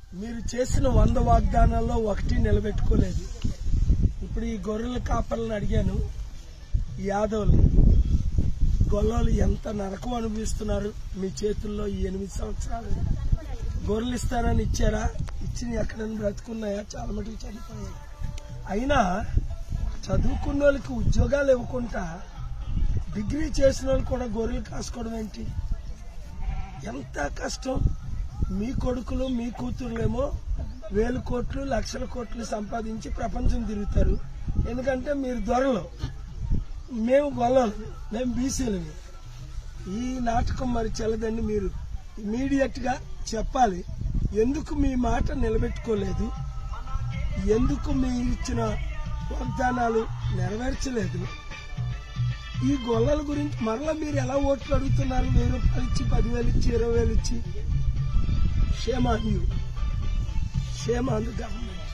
మీరు చేసిన వంద వాగ్దానాల్లో ఒకటి నిలబెట్టుకోలేదు ఇప్పుడు ఈ గొర్రెల కాపర్లను అడిగాను ఈ యాదవులు గొల్లలు ఎంత నరకం అనుభవిస్తున్నారు మీ చేతుల్లో ఈ ఎనిమిది సంవత్సరాలు గొర్రెలు ఇస్తారని ఇచ్చారా ఇచ్చిన ఎక్కడైనా బ్రతుకున్నాయా చాలా మటుకు చనిపోయాయి అయినా చదువుకున్న వాళ్ళకి ఉద్యోగాలు ఇవ్వకుండా డిగ్రీ చేసిన వాళ్ళు కూడా గొర్రెలు కాసుకోవడం ఏంటి ఎంత కష్టం మీ కొడుకులు మీ కూతుర్లేమో వేలు కోట్లు లక్షల కోట్లు సంపాదించి ప్రపంచం తిరుగుతారు ఎందుకంటే మీరు దొరలు మేము గొల్లలు మేము బీసీలని ఈ నాటకం మరి చెల్లదండి మీరు ఇమీడియట్ గా చెప్పాలి ఎందుకు మీ మాట నిలబెట్టుకోలేదు ఎందుకు మీరు ఇచ్చిన వాగ్దానాలు నెరవేర్చలేదు ఈ గొల్లల గురించి మరలా మీరు ఎలా ఓట్లు అడుగుతున్నారు వెయ్యి రూపాయలు ఇచ్చి పదివేలు ఇచ్చి ఇరవై వేలు ఇచ్చి shame on you shame on the government